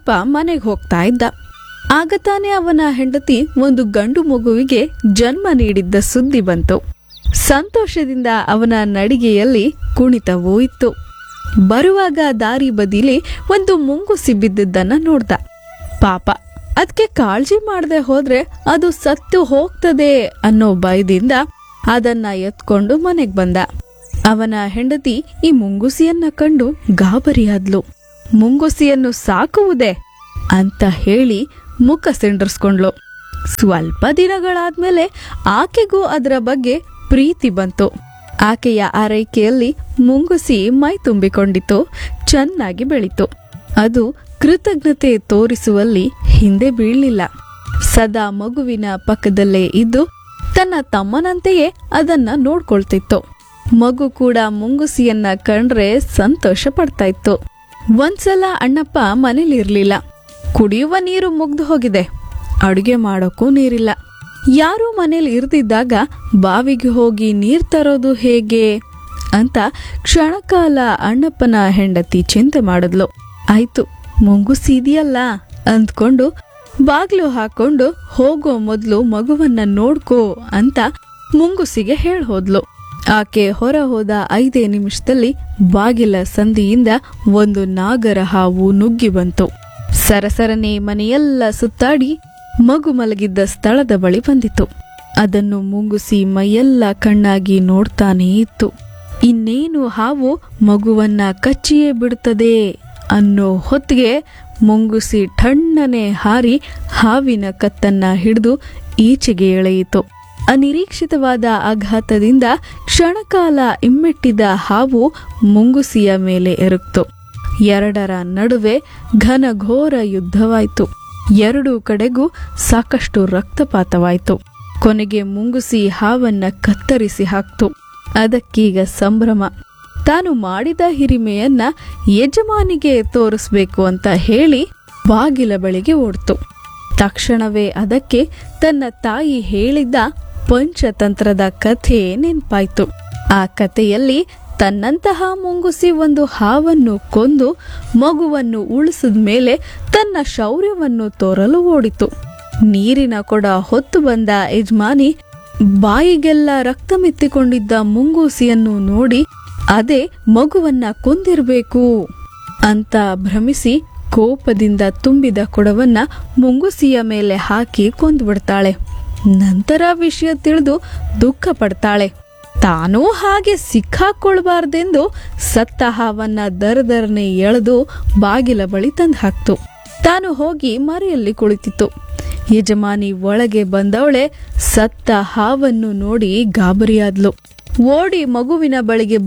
ಅಣ್ಣಪ್ಪ ಮನೆಗೆ ಹೋಗ್ತಾ ಇದ್ದ ಆಗ ತಾನೇ ಅವನ ಹೆಂಡತಿ ಒಂದು ಗಂಡು ಮಗುವಿಗೆ ಜನ್ಮ ನೀಡಿದ್ದ ಸುದ್ದಿ ಬಂತು ಸಂತೋಷದಿಂದ ಅವನ ನಡಿಗೆಯಲ್ಲಿ ಕುಣಿತವೂ ಇತ್ತು ಬರುವಾಗ ದಾರಿ ಬದಿಲಿ ಒಂದು ಮುಂಗುಸಿ ಬಿದ್ದಿದ್ದನ್ನ ನೋಡ್ದ ಪಾಪ ಅದಕ್ಕೆ ಕಾಳಜಿ ಮಾಡದೆ ಹೋದ್ರೆ ಅದು ಸತ್ತು ಹೋಗ್ತದೆ ಅನ್ನೋ ಭಯದಿಂದ ಅದನ್ನ ಎತ್ಕೊಂಡು ಮನೆಗ್ ಬಂದ ಅವನ ಹೆಂಡತಿ ಈ ಮುಂಗುಸಿಯನ್ನ ಕಂಡು ಗಾಬರಿಯಾದ್ಲು ಮುಂಗುಸಿಯನ್ನು ಸಾಕುವುದೇ ಅಂತ ಹೇಳಿ ಮುಖ ಸಿಂಡರ್ಸ್ಕೊಂಡ್ಲು ಸ್ವಲ್ಪ ದಿನಗಳಾದ್ಮೇಲೆ ಆಕೆಗೂ ಅದರ ಬಗ್ಗೆ ಪ್ರೀತಿ ಬಂತು ಆಕೆಯ ಆರೈಕೆಯಲ್ಲಿ ಮುಂಗುಸಿ ಮೈ ತುಂಬಿಕೊಂಡಿತು ಚೆನ್ನಾಗಿ ಬೆಳಿತು ಅದು ಕೃತಜ್ಞತೆ ತೋರಿಸುವಲ್ಲಿ ಹಿಂದೆ ಬೀಳಲಿಲ್ಲ ಸದಾ ಮಗುವಿನ ಪಕ್ಕದಲ್ಲೇ ಇದ್ದು ತನ್ನ ತಮ್ಮನಂತೆಯೇ ಅದನ್ನ ನೋಡ್ಕೊಳ್ತಿತ್ತು ಮಗು ಕೂಡ ಮುಂಗುಸಿಯನ್ನ ಕಂಡ್ರೆ ಸಂತೋಷ ಪಡ್ತಾ ಇತ್ತು ಒಂದ್ಸಲ ಅಣ್ಣಪ್ಪ ಮನೇಲಿರ್ಲಿಲ್ಲ ಕುಡಿಯುವ ನೀರು ಮುಗ್ದು ಹೋಗಿದೆ ಅಡುಗೆ ಮಾಡೋಕ್ಕೂ ನೀರಿಲ್ಲ ಯಾರೂ ಮನೇಲಿ ಇರ್ದಿದ್ದಾಗ ಬಾವಿಗೆ ಹೋಗಿ ನೀರ್ ತರೋದು ಹೇಗೆ ಅಂತ ಕ್ಷಣಕಾಲ ಅಣ್ಣಪ್ಪನ ಹೆಂಡತಿ ಚಿಂತೆ ಮಾಡಿದ್ಲು ಆಯ್ತು ಮುಂಗುಸಿ ಇದೆಯಲ್ಲ ಅಂದ್ಕೊಂಡು ಬಾಗ್ಲು ಹಾಕೊಂಡು ಹೋಗೋ ಮೊದ್ಲು ಮಗುವನ್ನ ನೋಡ್ಕೋ ಅಂತ ಮುಂಗುಸಿಗೆ ಹೇಳ್ ಹೋದ್ಲು ಆಕೆ ಹೊರ ಹೋದ ಐದೇ ನಿಮಿಷದಲ್ಲಿ ಬಾಗಿಲ ಸಂದಿಯಿಂದ ಒಂದು ನಾಗರ ಹಾವು ನುಗ್ಗಿ ಬಂತು ಸರಸರನೆ ಮನೆಯೆಲ್ಲ ಸುತ್ತಾಡಿ ಮಗು ಮಲಗಿದ್ದ ಸ್ಥಳದ ಬಳಿ ಬಂದಿತು ಅದನ್ನು ಮುಂಗುಸಿ ಮೈಯೆಲ್ಲ ಕಣ್ಣಾಗಿ ನೋಡ್ತಾನೇ ಇತ್ತು ಇನ್ನೇನು ಹಾವು ಮಗುವನ್ನ ಕಚ್ಚಿಯೇ ಬಿಡುತ್ತದೆ ಅನ್ನೋ ಹೊತ್ತಿಗೆ ಮುಂಗುಸಿ ಠಣ್ಣನೆ ಹಾರಿ ಹಾವಿನ ಕತ್ತನ್ನ ಹಿಡಿದು ಈಚೆಗೆ ಎಳೆಯಿತು ಅನಿರೀಕ್ಷಿತವಾದ ಆಘಾತದಿಂದ ಕ್ಷಣಕಾಲ ಇಮ್ಮೆಟ್ಟಿದ ಹಾವು ಮುಂಗುಸಿಯ ಮೇಲೆ ಎರಗ್ತು ಎರಡರ ನಡುವೆ ಘನಘೋರ ಯುದ್ಧವಾಯಿತು ಎರಡೂ ಕಡೆಗೂ ಸಾಕಷ್ಟು ರಕ್ತಪಾತವಾಯಿತು ಕೊನೆಗೆ ಮುಂಗುಸಿ ಹಾವನ್ನ ಕತ್ತರಿಸಿ ಹಾಕ್ತು ಅದಕ್ಕೀಗ ಸಂಭ್ರಮ ತಾನು ಮಾಡಿದ ಹಿರಿಮೆಯನ್ನ ಯಜಮಾನಿಗೆ ತೋರಿಸ್ಬೇಕು ಅಂತ ಹೇಳಿ ಬಾಗಿಲ ಬಳಿಗೆ ಓಡ್ತು ತಕ್ಷಣವೇ ಅದಕ್ಕೆ ತನ್ನ ತಾಯಿ ಹೇಳಿದ್ದ ಪಂಚತಂತ್ರದ ಕಥೆ ನೆನ್ಪಾಯ್ತು ಆ ಕಥೆಯಲ್ಲಿ ತನ್ನಂತಹ ಮುಂಗುಸಿ ಒಂದು ಹಾವನ್ನು ಕೊಂದು ಮಗುವನ್ನು ಉಳಿಸಿದ ಮೇಲೆ ತನ್ನ ಶೌರ್ಯವನ್ನು ತೋರಲು ಓಡಿತು ನೀರಿನ ಕೊಡ ಹೊತ್ತು ಬಂದ ಯಜಮಾನಿ ಬಾಯಿಗೆಲ್ಲ ರಕ್ತ ಮೆತ್ತಿಕೊಂಡಿದ್ದ ಮುಂಗೂಸಿಯನ್ನು ನೋಡಿ ಅದೇ ಮಗುವನ್ನ ಕೊಂದಿರ್ಬೇಕು ಅಂತ ಭ್ರಮಿಸಿ ಕೋಪದಿಂದ ತುಂಬಿದ ಕೊಡವನ್ನ ಮುಂಗುಸಿಯ ಮೇಲೆ ಹಾಕಿ ಕೊಂದ್ಬಿಡ್ತಾಳೆ ನಂತರ ವಿಷಯ ತಿಳಿದು ದುಃಖ ಪಡ್ತಾಳೆ ತಾನೂ ಹಾಗೆ ಸಿಕ್ಕಾಕೊಳ್ಬಾರ್ದೆಂದು ಸತ್ತ ಹಾವನ್ನ ದರದರನೆ ಎಳೆದು ಬಾಗಿಲ ಬಳಿ ತಂದು ಹಾಕ್ತು ತಾನು ಹೋಗಿ ಮರೆಯಲ್ಲಿ ಕುಳಿತಿತ್ತು ಯಜಮಾನಿ ಒಳಗೆ ಬಂದವಳೆ ಸತ್ತ ಹಾವನ್ನು ನೋಡಿ ಗಾಬರಿಯಾದ್ಲು ಓಡಿ ಮಗುವಿನ ಬಳಿಗೆ